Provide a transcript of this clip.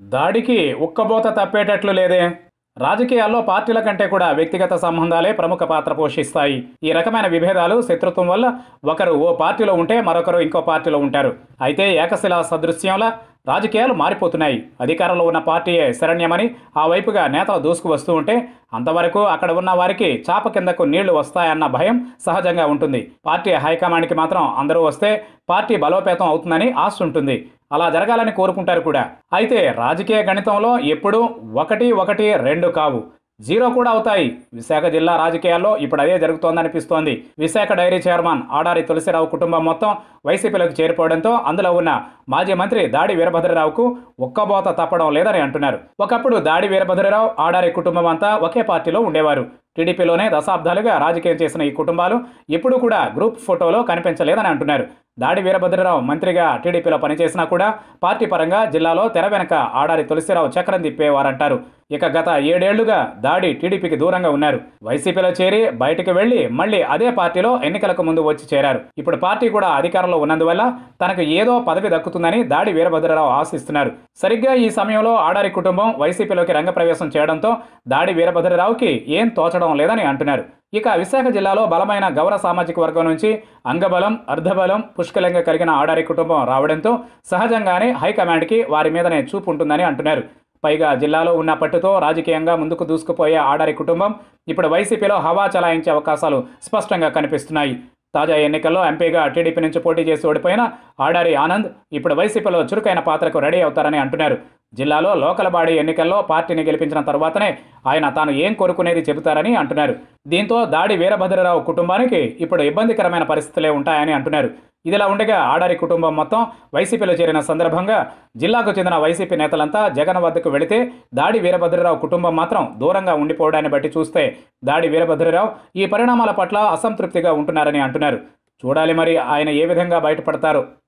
దాడికి ఉక్కబోత తప్పేటట్లు లేదే రాజకీయాల్లో పార్టీల కంటే కూడా వ్యక్తిగత సంబంధాలే ప్రముఖ పాత్ర పోషిస్తాయి ఈ రకమైన విభేదాలు శత్రుత్వం వల్ల ఒకరు ఓ పార్టీలో ఉంటే మరొకరు ఇంకో పార్టీలో ఉంటారు అయితే ఏకశిలా సదృశ్యంలా రాజకీయాలు మారిపోతున్నాయి అధికారంలో ఉన్న పార్టీయే శరణ్యమని ఆ వైపుగా నేతలు దూసుకు వస్తూ ఉంటే అంతవరకు అక్కడ ఉన్న వారికి చాప కిందకు నీళ్లు వస్తాయన్న భయం సహజంగా ఉంటుంది పార్టీ హైకమాండ్కి మాత్రం అందరూ వస్తే పార్టీ బలోపేతం అవుతుందని ఆశ ఉంటుంది అలా జరగాలని కోరుకుంటారు కూడా అయితే రాజకీయ గణితంలో ఎప్పుడూ ఒకటి ఒకటి రెండు కావు జీరో కూడా అవుతాయి విశాఖ జిల్లా రాజకీయాల్లో ఇప్పుడు అదే జరుగుతోందనిపిస్తోంది విశాఖ డైరీ చైర్మన్ ఆడారి తులసిరావు కుటుంబం మొత్తం వైసీపీలోకి చేరిపోవడంతో అందులో ఉన్న మాజీ మంత్రి దాడి వీరభద్రరావుకు ఒక్కబోత తప్పడం లేదని అంటున్నారు ఒకప్పుడు దాడి వీరభద్రరావు ఆడారి కుటుంబం అంతా ఒకే పార్టీలో ఉండేవారు టీడీపీలోనే దశాబ్దాలుగా రాజకీయం చేసిన ఈ కుటుంబాలు ఎప్పుడూ కూడా గ్రూప్ ఫోటోలో కనిపించలేదని అంటున్నారు దాడి వీరభద్రరావు మంత్రిగా టీడీపీలో పనిచేసినా కూడా పార్టీ పరంగా జిల్లాలో తెర వెనక ఆడారి తులసిరావు చక్రం తిప్పేవారంటారు ఇక గత ఏడేళ్లుగా దాడి టీడీపీకి దూరంగా ఉన్నారు వైసీపీలో చేరి బయటకు వెళ్లి మళ్ళీ అదే పార్టీలో ఎన్నికలకు ముందు వచ్చి చేరారు ఇప్పుడు పార్టీ కూడా అధికారంలో ఉన్నందువల్ల తనకు ఏదో పదవి దక్కుతుందని దాడి వీరభద్రరావు ఆశిస్తున్నారు సరిగ్గా ఈ సమయంలో ఆడారి కుటుంబం వైసీపీలోకి రంగప్రవేశం చేయడంతో దాడి వీరభద్రరావుకి ఏం తోచడం లేదని అంటున్నారు ఇక విశాఖ జిల్లాలో బలమైన గౌర సామాజిక వర్గం నుంచి అంగబలం అర్ధబలం పుష్కలంగా కలిగిన ఆడారి కుటుంబం రావడంతో సహజంగానే హైకమాండ్కి వారి మీదనే చూపు ఉంటుందని అంటున్నారు పైగా జిల్లాలో ఉన్న పట్టుతో రాజకీయంగా ముందుకు దూసుకుపోయే ఆడారి కుటుంబం ఇప్పుడు వైసీపీలో హవా చలాయించే అవకాశాలు స్పష్టంగా కనిపిస్తున్నాయి తాజా ఎన్నికల్లో ఎంపీగా టీడీపీ నుంచి పోటీ చేసి ఓడిపోయిన ఆడారి ఆనంద్ ఇప్పుడు వైసీపీలో చురుకైన పాత్రకు రెడీ అవుతారని అంటున్నారు జిల్లాలో లోకల్ బాడీ ఎన్నికల్లో పార్టీని గెలిపించిన తర్వాతనే ఆయన తాను ఏం కోరుకునేది చెబుతారని అంటున్నారు దీంతో దాడి వీరభద్రరావు కుటుంబానికి ఇప్పుడు ఇబ్బందికరమైన పరిస్థితులే ఉంటాయని అంటున్నారు ఇదిలా ఉండగా ఆడారి కుటుంబం మొత్తం వైసీపీలో చేరిన సందర్భంగా జిల్లాకు చెందిన వైసీపీ నేతలంతా జగన్ వద్దకు వెళితే దాడి వీరభద్రరావు కుటుంబం మాత్రం దూరంగా ఉండిపోవడాన్ని బట్టి చూస్తే దాడి వీరభద్రరావు ఈ పరిణామాల పట్ల అసంతృప్తిగా ఉంటున్నారని అంటున్నారు చూడాలి మరి ఆయన ఏ విధంగా బయటపడతారో